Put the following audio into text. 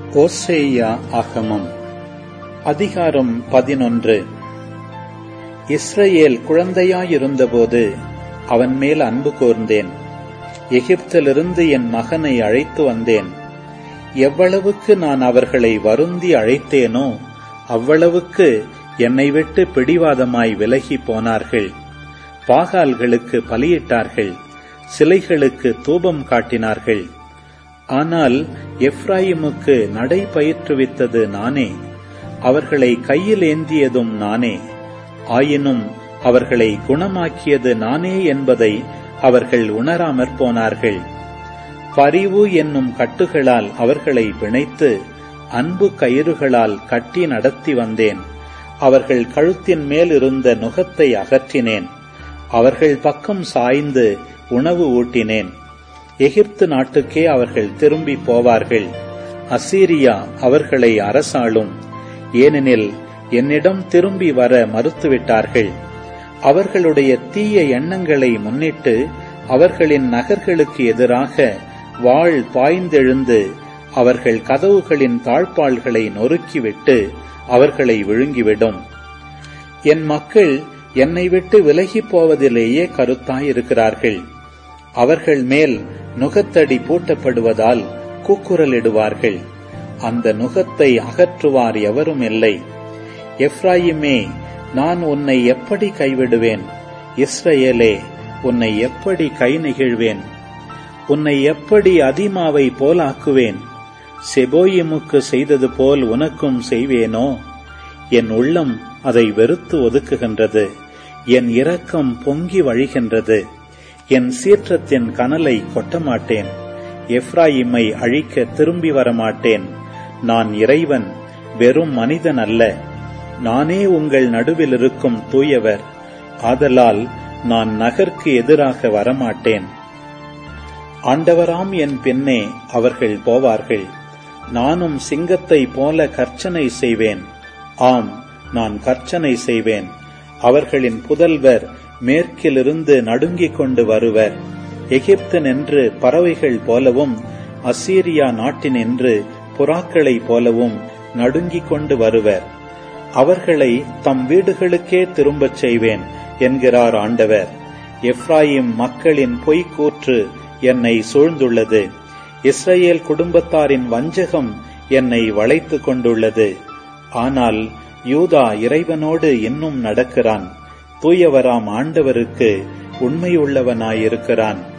ஓசேயா ஆகமம் அதிகாரம் பதினொன்று இஸ்ரவேல் குழந்தையாயிருந்தபோது அவன் மேல் அன்பு கூர்ந்தேன் எகிப்திலிருந்து என் மகனை அழைத்து வந்தேன் எவ்வளவுக்கு நான் அவர்களை வருந்தி அழைத்தேனோ அவ்வளவுக்கு என்னை விட்டு பிடிவாதமாய் விலகி போனார்கள் பாகால்களுக்கு பலியிட்டார்கள் சிலைகளுக்கு தூபம் காட்டினார்கள் ஆனால் எப்ராயிமுக்கு நடை பயிற்றுவித்தது நானே அவர்களை கையில் ஏந்தியதும் நானே ஆயினும் அவர்களை குணமாக்கியது நானே என்பதை அவர்கள் உணராமற் போனார்கள் பரிவு என்னும் கட்டுகளால் அவர்களை பிணைத்து அன்பு கயிறுகளால் கட்டி நடத்தி வந்தேன் அவர்கள் கழுத்தின் மேல் இருந்த நுகத்தை அகற்றினேன் அவர்கள் பக்கம் சாய்ந்து உணவு ஊட்டினேன் எகிப்து நாட்டுக்கே அவர்கள் திரும்பி போவார்கள் அசீரியா அவர்களை அரசாளும் ஏனெனில் என்னிடம் திரும்பி வர மறுத்துவிட்டார்கள் அவர்களுடைய தீய எண்ணங்களை முன்னிட்டு அவர்களின் நகர்களுக்கு எதிராக வாழ் பாய்ந்தெழுந்து அவர்கள் கதவுகளின் தாழ்பாள்களை நொறுக்கிவிட்டு அவர்களை விழுங்கிவிடும் என் மக்கள் என்னை விட்டு விலகிப் போவதிலேயே கருத்தாயிருக்கிறார்கள் அவர்கள் மேல் நுகத்தடி பூட்டப்படுவதால் கூக்குரலிடுவார்கள் அந்த நுகத்தை அகற்றுவார் எவரும் இல்லை எப்ராயிமே நான் உன்னை எப்படி கைவிடுவேன் இஸ்ரேலே உன்னை எப்படி கை நெகிழ்வேன் உன்னை எப்படி அதிமாவை போலாக்குவேன் செபோயிமுக்கு செய்தது போல் உனக்கும் செய்வேனோ என் உள்ளம் அதை வெறுத்து ஒதுக்குகின்றது என் இரக்கம் பொங்கி வழிகின்றது என் சீற்றத்தின் கனலை கொட்டமாட்டேன் எப்ராயிமை அழிக்க திரும்பி வரமாட்டேன் நான் இறைவன் வெறும் மனிதன் அல்ல நானே உங்கள் நடுவில் இருக்கும் தூயவர் ஆதலால் நான் நகர்க்கு எதிராக வரமாட்டேன் ஆண்டவராம் என் பின்னே அவர்கள் போவார்கள் நானும் சிங்கத்தை போல கர்ச்சனை செய்வேன் ஆம் நான் கர்ச்சனை செய்வேன் அவர்களின் புதல்வர் மேற்கிலிருந்து நடுங்கிக் கொண்டு வருவர் எகிப்து நின்று பறவைகள் போலவும் அசீரியா நாட்டினின்று புறாக்களைப் போலவும் நடுங்கிக் கொண்டு வருவர் அவர்களை தம் வீடுகளுக்கே திரும்பச் செய்வேன் என்கிறார் ஆண்டவர் எப்ராயிம் மக்களின் பொய்க்கூற்று என்னை சூழ்ந்துள்ளது இஸ்ரேல் குடும்பத்தாரின் வஞ்சகம் என்னை வளைத்துக் கொண்டுள்ளது ஆனால் யூதா இறைவனோடு இன்னும் நடக்கிறான் தூயவராம் ஆண்டவருக்கு உண்மையுள்ளவனாயிருக்கிறான்